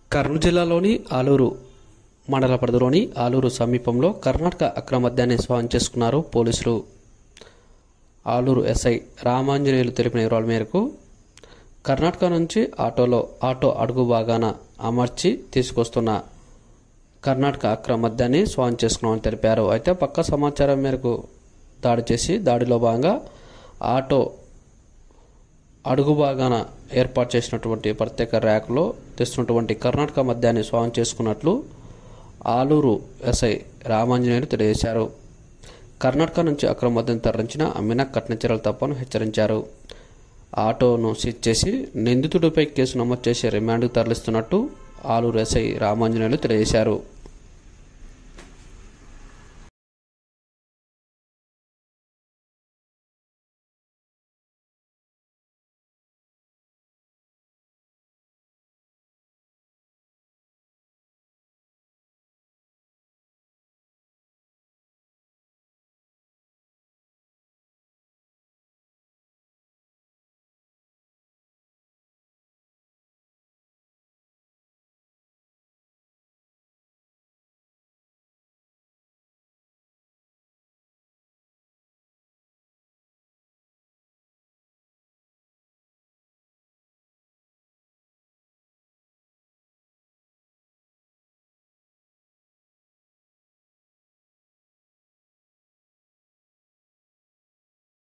కర్నూలు జిల్లాలోని ఆలూరు మండల పరిధిలోని ఆలూరు సమీపంలో కర్ణాటక అక్రమద్యాన్ని స్వాధీనం చేసుకున్నారు పోలీసులు ఆలూరు ఎస్ఐ రామాంజనేయులు తెలిపిన వివరాల మేరకు కర్ణాటక నుంచి ఆటోలో ఆటో అడుగు భాగాన అమర్చి తీసుకొస్తున్న కర్ణాటక అక్రమద్యాన్ని స్వాధీనం చేసుకున్నామని తెలిపారు అయితే పక్క సమాచారం మేరకు దాడి చేసి దాడిలో భాగంగా ఆటో అడుగు భాగాన ఏర్పాటు చేసినటువంటి ప్రత్యేక ర్యాక్లో తెస్తున్నటువంటి కర్ణాటక మద్యాన్ని స్వాధీనం చేసుకున్నట్లు ఆలూరు ఎస్ఐ రామాంజనేయులు తెలియజేశారు కర్ణాటక నుంచి అక్రమ మద్యం తరలించిన అమ్మిన కఠిన చర్యలు తప్పని హెచ్చరించారు ఆటోను సీజ్ చేసి నిందితుడిపై కేసు నమోదు చేసి రిమాండ్కు తరలిస్తున్నట్టు ఆలూరు ఎస్ఐ రామాంజనేయులు తెలియజేశారు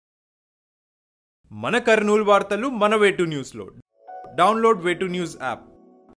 మన కర్నూలు వార్తలు మన వేటు న్యూస్లో డౌన్లోడ్ వేటు న్యూస్ యాప్